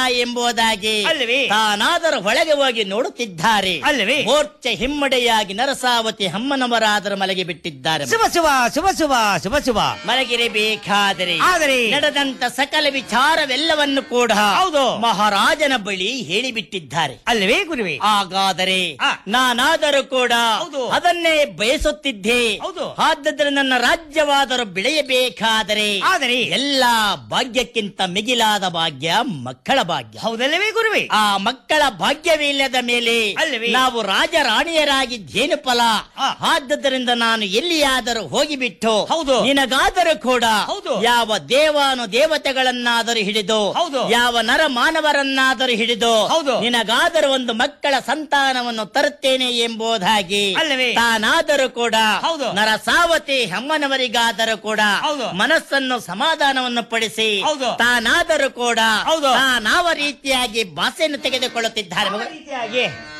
ಎಂಬುದಾಗಿ ಅಲ್ಲವೇ? ತಾನಾದರೂ ಒಳಗೆ ಹೋಗಿ ನೋಡುತ್ತಿದ್ದಾರೆ ಅಲ್ಲವೇ? ಮೋರ್ಚೆ ಹಿಮ್ಮಡೆಯಾಗಿ ನರಸಾವತಿ ಅಮ್ಮನವರಾದರೂ ಮಲಗಿ ಬಿಟ್ಟಿದ್ದಾರೆ ಶುಭ ಶುಭ ಶುಭ ಶುಭ ಶುಭ ಶುಭ ಮಲಗಿರಬೇಕಾದರೆ ಆದರೆ ನಡೆದಂತ ಸಕಲ ವಿಚಾರವೆಲ್ಲವನ್ನು ಕೂಡ ಹೌದು. ಮಹಾರಾಜನ ಬಳಿ ಹೇಳಿಬಿಟ್ಟಿದ್ದಾರೆ ಅಲ್ಲವೇ ಗುರುವೆ ಹಾಗಾದರೆ ಆ. ನಾನಾದರೂ ಕೂಡ ಹೌದು. ಅದನ್ನೇ ಬಯಸುತ್ತಿದ್ದೆ ಹೌದು. ಆದ್ದರಿಂದ ನನ್ನ ರಾಜ್ಯವಾದರೂ ಬೆಳೆಯಬೇಕಾದರೆ ಆದರೆ ಎಲ್ಲಾ ಭಾಗ್ಯಕ್ಕಿಂತ ಮಿಗಿಲಾದ ಭಾಗ್ಯ ಮಕ್ಕಳ ಭಾಗ್ಯ ಹೌದಲ್ಲವೇ ಗುರುವೆ ಆ ಮಕ್ಕಳ ಭಾಗ್ಯವಿಲ್ಲದ ಮೇಲೆ ಅಲ್ಲವೇ? ನಾವು ರಾಜರಾಣಿಯರಾಗಿದ್ದೇನು ಫಲ ಆ. ಆದ್ದರಿಂದ ನಾನು ಎಲ್ಲಿಯಾದರೂ ಹೋಗಿಬಿಟ್ಟು ಹೌದು. ನಿನಗಾದರೂ ಕೂಡ ಹೌದು. ಯಾವ ದೇವಾನು ದೇವತೆಗಳನ್ನಾದರೂ ಹಿಡಿದು ಹೌದು. ಯಾವ ನರ ಮಾನವರನ್ನಾದರೂ ಹಿಡಿದು ಹೌದು. ನಿನಗಾದರೂ ಒಂದು ಮಕ್ಕಳ ಸಂತಾನವನ್ನು ತರುತ್ತೇನೆ ಎಂಬುದಾಗಿ ಅಲ್ಲವೇ? ತಾನಾದರೂ ಕೂಡ ಹೌದು. ನರಸಾವತಿ ಅಮ್ಮನವರಿಗಾದರೂ ಕೂಡ ಹೌದು. ಮನಸ್ಸನ್ನು ಸಮಾಧಾನವನ್ನು ಪಡಿಸಿ ಹೌದು. ತಾನಾದರೂ ಕೂಡ ಹೌದು. ತಾನಾವ ರೀತಿಯಾಗಿ ಭಾಷೆಯನ್ನು ತೆಗೆದುಕೊಳ್ಳುತ್ತಿದ್ದಾರೆ ಆ ರೀತಿಯಾಗಿ